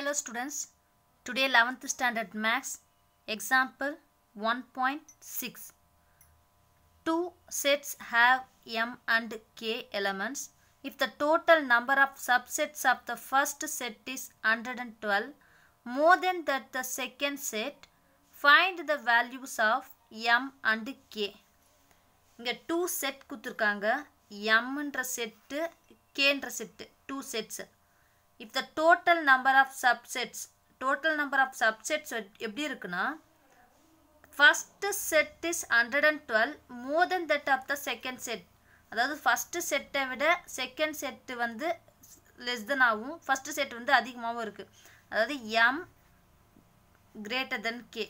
Hello students, today 11th standard max example 1.6. Two sets have m and k elements. If the total number of subsets of the first set is 112, more than that the second set, find the values of m and k. இங்கே two set கொடுத்துருக்காங்க எம்ன்ற set கேன்ற set two sets if the total number of subsets total number of subsets எப்படி இருக்குன்னா first set is hundred and twelve more than that of the second set அதாவது first செட்டை விட second set வந்து less than ஆகும் first set வந்து அதிகமாகவும் இருக்குது அதாவது எம் கிரேட்டர் தென் கே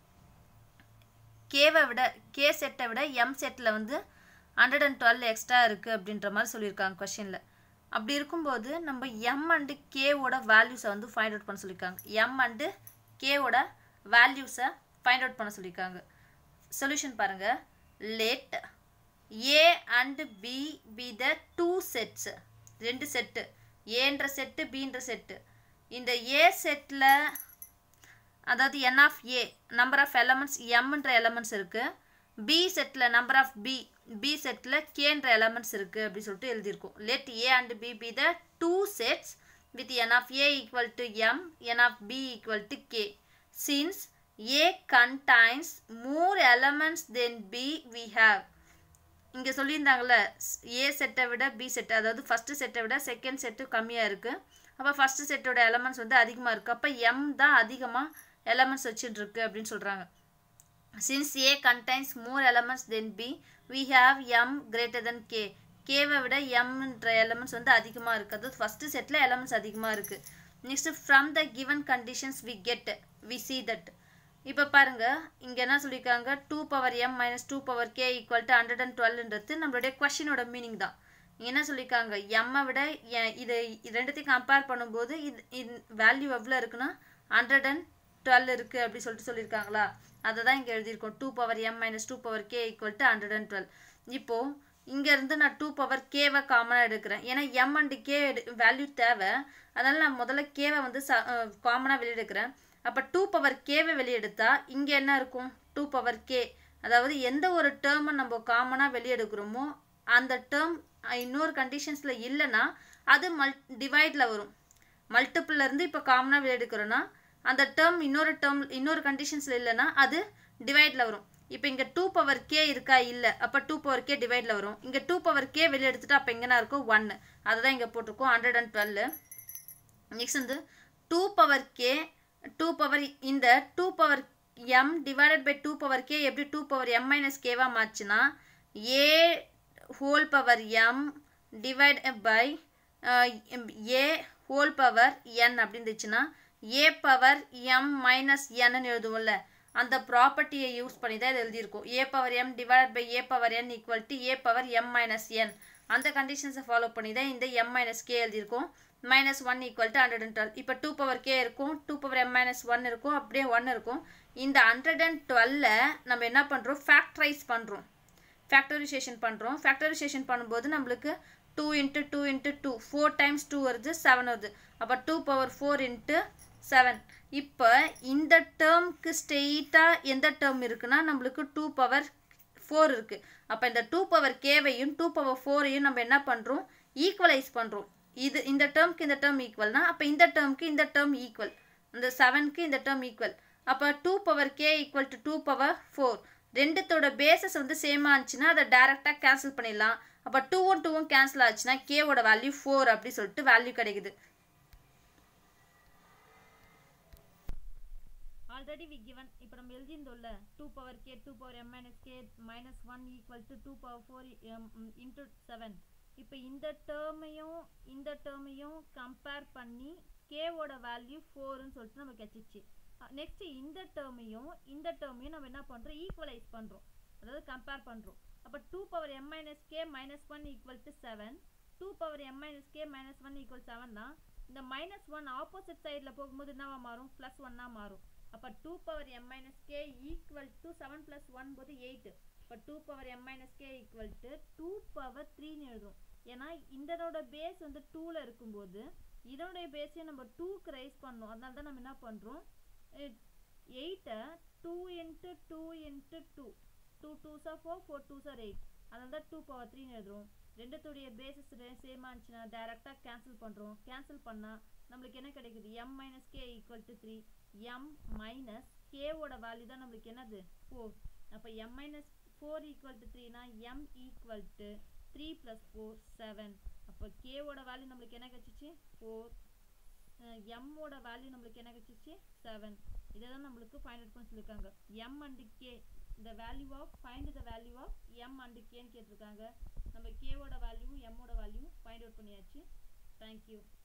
கேவை விட கே செட்டை விட எம் செட்டில் வந்து ஹண்ட்ரட் அண்ட் டுவெல் எக்ஸ்ட்ரா இருக்குது அப்படின்ற மாதிரி சொல்லியிருக்காங்க கொஷினில் அப்படி இருக்கும்போது நம்ம எம் அண்டு கேவோட வேல்யூஸை வந்து ஃபைண்ட் அவுட் பண்ண சொல்லியிருக்காங்க எம் அண்டு கேவோட வேல்யூஸை ஃபைண்ட் அவுட் பண்ண சொல்லியிருக்காங்க சொல்யூஷன் பாருங்கள் let A and B B the two sets ரெண்டு செட்டு ஏன்ற செட்டு பின்ற செட்டு இந்த ஏ செட்டில் அதாவது N of A number of elements எம்ன்ற எலமெண்ட்ஸ் இருக்குது பி செட்டில் நம்பர் ஆஃப் பி பி செட்டில் கேன்ற எலமெண்ட்ஸ் இருக்குது அப்படி சொல்லிட்டு எழுதியிருக்கோம் let A and B B the two sets with N of A equal to M N of B equal to K since A contains more elements then B we have இங்கே சொல்லியிருந்தாங்கள்ல ஏ செட்டை விட B set அதாவது first செட்டை விட second set கம்மியாக இருக்குது அப்போ ஃபஸ்ட்டு செட்டோட எலமெண்ட்ஸ் வந்து அதிகமாக இருக்குது அப்போ எம் தான் அதிகமாக எலமெண்ட்ஸ் வச்சுட்டு இருக்கு அப்படின்னு சொல்கிறாங்க since A contains more elements then B we have M greater than K கேவை விட எம்ன்ற எலமெண்ட்ஸ் வந்து அதிகமாக இருக்குது அதாவது ஃபஸ்ட்டு செட்டில் எலமெண்ட்ஸ் அதிகமாக இருக்குது next from the given conditions we get we see that இப்போ பாருங்கள் இங்கே என்ன சொல்லியிருக்காங்க two power M minus two power K equal to hundred and டுவெல்ன்றது நம்மளுடைய கொஷினோட மீனிங் தான் என்ன சொல்லியிருக்காங்க எம்மை விட இது ரெண்டுத்தையும் கம்பேர் பண்ணும்போது இது இது வேல்யூ எவ்வளோ இருக்குன்னா ஹண்ட்ரட் அண்ட் டுவெல் இருக்குது அப்படி சொல்லிட்டு சொல்லியிருக்காங்களா அதை தான் இங்கே எழுதியிருக்கோம் two power M minus two power K equal to hundred and twelve இப்போது இங்கேருந்து நான் டூ பவர் கேவை காமனாக எடுக்கிறேன் ஏன்னா எம் அண்டு கே வேல்யூ தேவை அதனால் நான் முதல்ல கேவை வந்து ச காமனாக வெளியெடுக்கிறேன் அப்போ டூ பவர் கேவை வெளியெடுத்தா இங்கே என்ன இருக்கும் டூ பவர் கே அதாவது எந்த ஒரு டேர்மை நம்ம காமனாக வெளியெடுக்கிறோமோ அந்த டேர்ம் இன்னொரு கண்டிஷன்ஸில் இல்லைன்னா அது மல் டிவைடில் வரும் மல்டிப்புள்லேருந்து இப்போ காமனாக வெளியெடுக்கிறோன்னா அந்த டேர்ம் இன்னொரு டேர்ம் இன்னொரு கண்டிஷன்ஸில் இல்லைன்னா அது டிவைடில் வரும் இப்போ இங்கே டூ பவர் கே இருக்கா இல்லை அப்போ டூ பவர் கே டிவைடில் வரும் இங்கே டூ பவர் கே வெளியே எடுத்துட்டு அப்போ எங்கன்னா இருக்கும் ஒன்று அதை தான் இங்கே போட்டிருக்கோம் ஹண்ட்ரட் அண்ட் டுவெல் நெக்ஸ்ட் வந்து two power K two power இந்த two power M divided by two power K எப்படி டூ பவர் எம் மைனஸ் கேவாக மாச்சுன்னா A whole power M divide by A whole power N அப்படின்னு இருந்துச்சுன்னா A power M minus என்னு எழுதுவோம்ல அந்த ப்ராப்பர்ட்டியை யூஸ் பண்ணி தான் இது எழுதியிருக்கோம் A power M divide by A power N equal to A power M minus என் அந்த கண்டிஷன்ஸை ஃபாலோ பண்ணி தான் இந்த எம் மைனஸ் கே எழுதியிருக்கோம் minus one equal to hundred and twelve இப்போ டூ பவர் கே இருக்கும் two power M minus one இருக்கும் அப்படியே ஒன் இருக்கும் இந்த ஹண்ட்ரட் அண்ட் டுவெல்ல நம்ம என்ன பண்ணுறோம் ஃபேக்டரைஸ் பண்ணுறோம் ஃபேக்டரைசேஷன் பண்ணுறோம் ஃபேக்டரைசேஷன் பண்ணும்போது நம்மளுக்கு two into two into two four times two வருது செவன் வருது அப்போ two power four into seven இப்போ இந்த டேர்முக்கு ஸ்ட்ரெயிட்டாக எந்த டேர்ம் இருக்குன்னா நம்மளுக்கு டூ பவர் ஃபோர் இருக்குது அப்போ இந்த டூ பவர் கேவையும் டூ பவர் ஃபோரையும் நம்ம என்ன பண்ணுறோம் ஈக்குவலைஸ் பண்ணுறோம் இது இந்த டேர்முக்கு இந்த டேர்ம் ஈக்குவல்னா அப்போ இந்த டேர்முக்கு இந்த டேர்ம் ஈக்குவல் இந்த செவனுக்கு இந்த டேர்ம் ஈக்குவல் அப்போ two power K equal to two power four ரெண்டுத்தோட பேசஸ் வந்து சேமாக இருந்துச்சுன்னா அதை டேரெக்டாக கேன்சல் பண்ணிடலாம் அப்போ டூவும் டூவும் கேன்சல் ஆச்சுன்னா கேவோட வேல்யூ ஃபோர் அப்படி சொல்லிட்டு வேல்யூ கிடைக்குது ஆல்ரெடி வி கிவன் இப்போ நம்ம எழுதியிருந்தோம்ல two power K two power M minus K minus one equal to two power four into seven இப்போ இந்த டேர்மையும் இந்த டேர்மையும் கம்பேர் பண்ணி கேவோட வேல்யூ ஃபோர்னு சொல்லிட்டு நம்ம கிடச்சிச்சு நெக்ஸ்ட் இந்த டேர்மையும் இந்த டேர்மையும் நம்ம என்ன பண்ணுறோம் ஈக்குவலைஸ் பண்ணுறோம் அதாவது கம்பேர் பண்ணுறோம் அப்போ two power M minus K minus one equal to seven two power M minus K minus one equal seven தான் இந்த மைனஸ் ஒன் ஆப்போசிட் சைடில் போகும்போது என்னவா மாறும் ப்ளஸ் ஒன்னாக மாறும் அப்போ two power M minus K equal to seven plus one போது எயிட் இப்போ two power M minus K equal to two power த்ரீன்னு எழுதும் ஏன்னா இதனோட பேஸ் வந்து டூவில் இருக்கும்போது இதனுடைய பேஸையும் நம்ம டூக்கு ரைஸ் பண்ணோம் அதனால தான் நம்ம என்ன பண்ணுறோம் எயிட்டை two into two into two two டூஸாக ஃபோர் ஃபோர் டூஸாக எயிட் அதனால தான் டூ பவர் த்ரீன்னு எழுதுறோம் ரெண்டுத்துடைய பேசஸ் சேமாக இருந்துச்சுன்னா டேரெக்டாக கேன்சல் பண்ணுறோம் கேன்சல் பண்ணால் நம்மளுக்கு என்ன கிடைக்குது M minus K equal to three M minus கேவோட வேல்யூ தான் நம்மளுக்கு என்னது ஃபோர் அப்போ M minus four equal to த்ரீனா M equal to three plus four seven அப்போ கேவோட வேல்யூ நம்மளுக்கு என்ன கிடச்சிச்சு ஃபோர் எம்மோட வேல்யூ நம்மளுக்கு என்ன கிடச்சிச்சு செவன் இதை தான் நம்மளுக்கு ஃபைண்ட் அவுட் பண்ண சொல்லியிருக்காங்க M and K the value of find the value of m and k ன்னு கேட்டிருக்காங்க நம்ம k ஓட வேல்யூ m ஓட வேல்யூ ஃபைண்ட் அவுட் பண்ணியாச்சு தேங்க்யூ